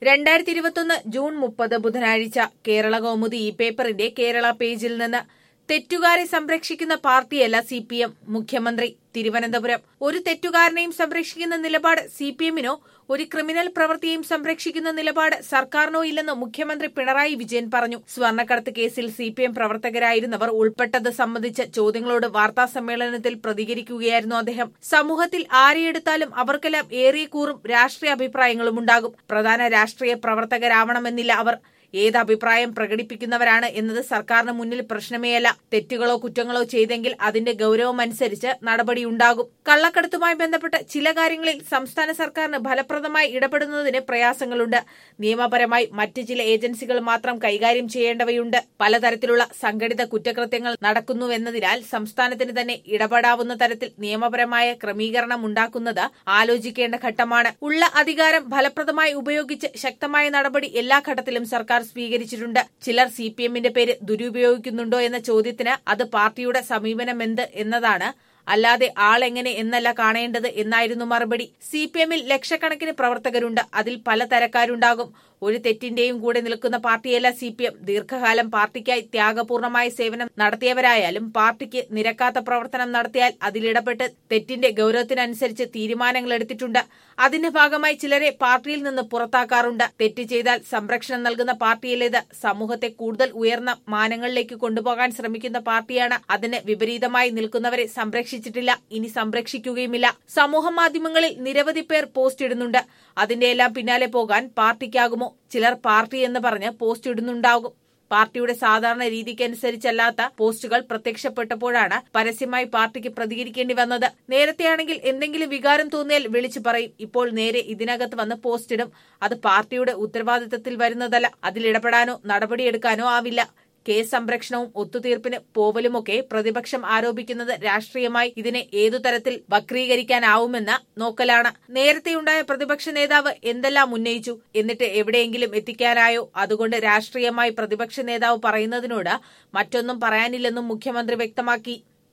രണ്ടായിരത്തി ഇരുപത്തൊന്ന് ജൂൺ മുപ്പത് ബുധനാഴ്ച കേരള കൗമുദി ഈ പേപ്പറിന്റെ കേരള പേജിൽ നിന്ന് തെറ്റുകാരെ സംരക്ഷിക്കുന്ന പാർട്ടിയല്ല സി പി എം മുഖ്യമന്ത്രി തിരുവനന്തപുരം ഒരു തെറ്റുകാരനെയും സംരക്ഷിക്കുന്ന നിലപാട് സി പി എമ്മിനോ ഒരു ക്രിമിനൽ പ്രവൃത്തിയെയും സംരക്ഷിക്കുന്ന നിലപാട് സർക്കാരിനോ ഇല്ലെന്ന് മുഖ്യമന്ത്രി പിണറായി വിജയൻ പറഞ്ഞു സ്വർണ്ണക്കടത്ത് കേസിൽ സി പി എം പ്രവർത്തകരായിരുന്നവർ ഉൾപ്പെട്ടത് സംബന്ധിച്ച ചോദ്യങ്ങളോട് വാർത്താ സമ്മേളനത്തിൽ പ്രതികരിക്കുകയായിരുന്നു അദ്ദേഹം സമൂഹത്തിൽ ആരെയെടുത്താലും അവർക്കെല്ലാം ഏറിയ കൂറും രാഷ്ട്രീയ അഭിപ്രായങ്ങളും ഉണ്ടാകും പ്രധാന രാഷ്ട്രീയ പ്രവർത്തകരാവണമെന്നില്ല അവർ ഏത് അഭിപ്രായം പ്രകടിപ്പിക്കുന്നവരാണ് എന്നത് സർക്കാരിന് മുന്നിൽ പ്രശ്നമേയല്ല തെറ്റുകളോ കുറ്റങ്ങളോ ചെയ്തെങ്കിൽ അതിന്റെ ഗൌരവമനുസരിച്ച് നടപടിയുണ്ടാകും കള്ളക്കടത്തുമായി ബന്ധപ്പെട്ട് ചില കാര്യങ്ങളിൽ സംസ്ഥാന സർക്കാരിന് ഫലപ്രദമായി ഇടപെടുന്നതിന് പ്രയാസങ്ങളുണ്ട് നിയമപരമായി മറ്റ് ചില ഏജൻസികൾ മാത്രം കൈകാര്യം ചെയ്യേണ്ടവയുണ്ട് പലതരത്തിലുള്ള സംഘടിത കുറ്റകൃത്യങ്ങൾ നടക്കുന്നുവെന്നതിനാൽ സംസ്ഥാനത്തിന് തന്നെ ഇടപെടാവുന്ന തരത്തിൽ നിയമപരമായ ക്രമീകരണം ഉണ്ടാക്കുന്നത് ആലോചിക്കേണ്ട ഘട്ടമാണ് ഉള്ള അധികാരം ഫലപ്രദമായി ഉപയോഗിച്ച് ശക്തമായ നടപടി എല്ലാ ഘട്ടത്തിലും സർക്കാർ സ്വീകരിച്ചിട്ടുണ്ട് ചിലർ സി പി എമ്മിന്റെ പേര് ദുരുപയോഗിക്കുന്നുണ്ടോ എന്ന ചോദ്യത്തിന് അത് പാർട്ടിയുടെ സമീപനമെന്ത് എന്നതാണ് അല്ലാതെ ആളെങ്ങനെ എന്നല്ല കാണേണ്ടത് എന്നായിരുന്നു മറുപടി സി പി എമ്മിൽ ലക്ഷക്കണക്കിന് പ്രവർത്തകരുണ്ട് അതിൽ പല തരക്കാരുണ്ടാകും ഒരു തെറ്റിന്റെയും കൂടെ നിൽക്കുന്ന പാർട്ടിയല്ല സി പി എം ദീർഘകാലം പാർട്ടിക്കായി ത്യാഗപൂർണമായ സേവനം നടത്തിയവരായാലും പാർട്ടിക്ക് നിരക്കാത്ത പ്രവർത്തനം നടത്തിയാൽ അതിലിടപെട്ട് തെറ്റിന്റെ ഗൌരവത്തിനനുസരിച്ച് തീരുമാനങ്ങൾ എടുത്തിട്ടുണ്ട് അതിന്റെ ഭാഗമായി ചിലരെ പാർട്ടിയിൽ നിന്ന് പുറത്താക്കാറുണ്ട് തെറ്റ് ചെയ്താൽ സംരക്ഷണം നൽകുന്ന പാർട്ടിയിലേത് സമൂഹത്തെ കൂടുതൽ ഉയർന്ന മാനങ്ങളിലേക്ക് കൊണ്ടുപോകാൻ ശ്രമിക്കുന്ന പാർട്ടിയാണ് അതിന് വിപരീതമായി നിൽക്കുന്നവരെ സംരക്ഷിച്ചിട്ടില്ല ഇനി സംരക്ഷിക്കുകയുമില്ല സമൂഹ മാധ്യമങ്ങളിൽ നിരവധി പേർ പോസ്റ്റ് ഇടുന്നുണ്ട് അതിന്റെ എല്ലാം പിന്നാലെ പോകാൻ പാർട്ടിക്കാകുമോ ചിലർ പാർട്ടി എന്ന് പറഞ്ഞ് പോസ്റ്റ് ഇടുന്നുണ്ടാകും പാർട്ടിയുടെ സാധാരണ രീതിക്കനുസരിച്ചല്ലാത്ത പോസ്റ്റുകൾ പ്രത്യക്ഷപ്പെട്ടപ്പോഴാണ് പരസ്യമായി പാർട്ടിക്ക് പ്രതികരിക്കേണ്ടി വന്നത് നേരത്തെയാണെങ്കിൽ എന്തെങ്കിലും വികാരം തോന്നിയാൽ വിളിച്ചു പറയും ഇപ്പോൾ നേരെ ഇതിനകത്ത് വന്ന് പോസ്റ്റ് ഇടും അത് പാർട്ടിയുടെ ഉത്തരവാദിത്തത്തിൽ വരുന്നതല്ല അതിലിടപെടാനോ നടപടിയെടുക്കാനോ ആവില്ല കേസ് സംരക്ഷണവും ഒത്തുതീർപ്പിന് പോവലുമൊക്കെ പ്രതിപക്ഷം ആരോപിക്കുന്നത് രാഷ്ട്രീയമായി ഇതിനെ ഏതു തരത്തിൽ വക്രീകരിക്കാനാവുമെന്ന നോക്കലാണ് നേരത്തെയുണ്ടായ പ്രതിപക്ഷ നേതാവ് എന്തെല്ലാം ഉന്നയിച്ചു എന്നിട്ട് എവിടെയെങ്കിലും എത്തിക്കാനായോ അതുകൊണ്ട് രാഷ്ട്രീയമായി പ്രതിപക്ഷ നേതാവ് പറയുന്നതിനോട് മറ്റൊന്നും പറയാനില്ലെന്നും മുഖ്യമന്ത്രി വ്യക്തമാക്കി